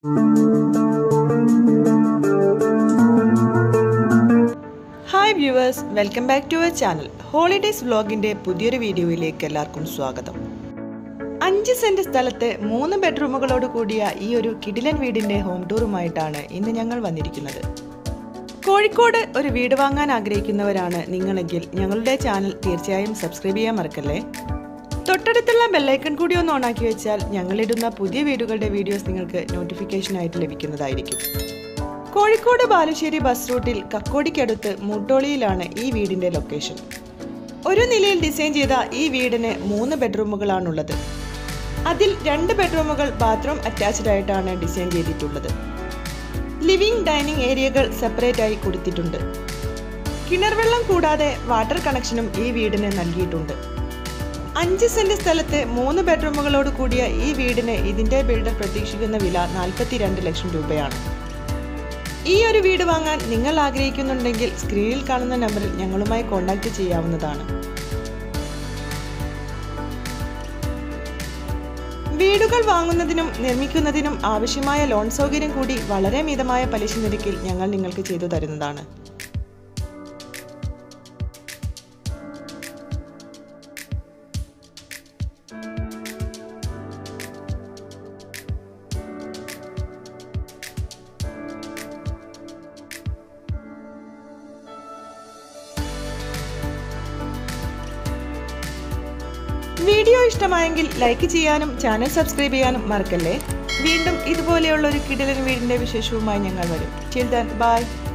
hi viewers welcome back to our channel holidays വ്ലോഗിന്റെ പുതിയൊരു വീഡിയോയിലേക്ക് എല്ലാവർക്കും സ്വാഗതം അഞ്ച് സെന്റ് സ്ഥലത്ത് മൂന്ന് ബെഡ്റൂമുകളോട് കൂടിയ ഈ ഒരു കിടിലൻ വീടിന്റെ ഹോം ടൂറുമായിട്ടാണ് ഇന്ന് ഞങ്ങൾ വന്നിരിക്കുന്നത് കോഴിക്കോട് ഒരു വീട് വാങ്ങാൻ ആഗ്രഹിക്കുന്നവരാണ് നിങ്ങളെങ്കിൽ ഞങ്ങളുടെ ചാനൽ തീർച്ചയായും സബ്സ്ക്രൈബ് ചെയ്യാൻ മറക്കല്ലേ തൊട്ടടുത്തുള്ള ബെല്ലൈക്കൺ കൂടി ഒന്ന് ഓണാക്കി വെച്ചാൽ ഞങ്ങളിടുന്ന പുതിയ വീടുകളുടെ വീഡിയോസ് നിങ്ങൾക്ക് നോട്ടിഫിക്കേഷനായിട്ട് ലഭിക്കുന്നതായിരിക്കും കോഴിക്കോട് ബാലുശ്ശേരി ബസ് റൂട്ടിൽ കക്കോടിക്കടുത്ത് മൂട്ടോളിയിലാണ് ഈ വീടിന്റെ ലൊക്കേഷൻ ഒരു നിലയിൽ ഡിസൈൻ ചെയ്ത ഈ വീടിന് മൂന്ന് ബെഡ്റൂമുകളാണുള്ളത് അതിൽ രണ്ട് ബെഡ്റൂമുകൾ ബാത്റൂം അറ്റാച്ച്ഡ് ആയിട്ടാണ് ഡിസൈൻ ചെയ്തിട്ടുള്ളത് ലിവിംഗ് ഡൈനിങ് ഏരിയകൾ സെപ്പറേറ്റ് ആയി കൊടുത്തിട്ടുണ്ട് കിണർ വെള്ളം കൂടാതെ വാട്ടർ കണക്ഷനും ഈ വീടിന് നൽകിയിട്ടുണ്ട് അഞ്ച് സെന്റ് സ്ഥലത്ത് മൂന്ന് ബെഡ്റൂമുകളോട് കൂടിയ ഈ വീടിന് ഇതിന്റെ ബിൽഡർ പ്രതീക്ഷിക്കുന്ന വില നാൽപ്പത്തിരണ്ട് ലക്ഷം രൂപയാണ് ഈ ഒരു വീട് വാങ്ങാൻ നിങ്ങൾ ആഗ്രഹിക്കുന്നുണ്ടെങ്കിൽ സ്ക്രീനിൽ കാണുന്ന നമ്പറിൽ ഞങ്ങളുമായി കോൺടാക്ട് ചെയ്യാവുന്നതാണ് വീടുകൾ വാങ്ങുന്നതിനും നിർമ്മിക്കുന്നതിനും ആവശ്യമായ ലോൺ സൗകര്യം കൂടി വളരെ മിതമായ പലിശ നിരക്കിൽ ഞങ്ങൾ നിങ്ങൾക്ക് ചെയ്തു തരുന്നതാണ് വീഡിയോ ഇഷ്ടമായെങ്കിൽ ലൈക്ക് ചെയ്യാനും ചാനൽ സബ്സ്ക്രൈബ് ചെയ്യാനും മറക്കല്ലേ വീണ്ടും ഇതുപോലെയുള്ള ഒരു കിടിലൻ വീടിന്റെ വിശേഷവുമായി ഞങ്ങൾ വരും ചിൽ ദൻ ബൈ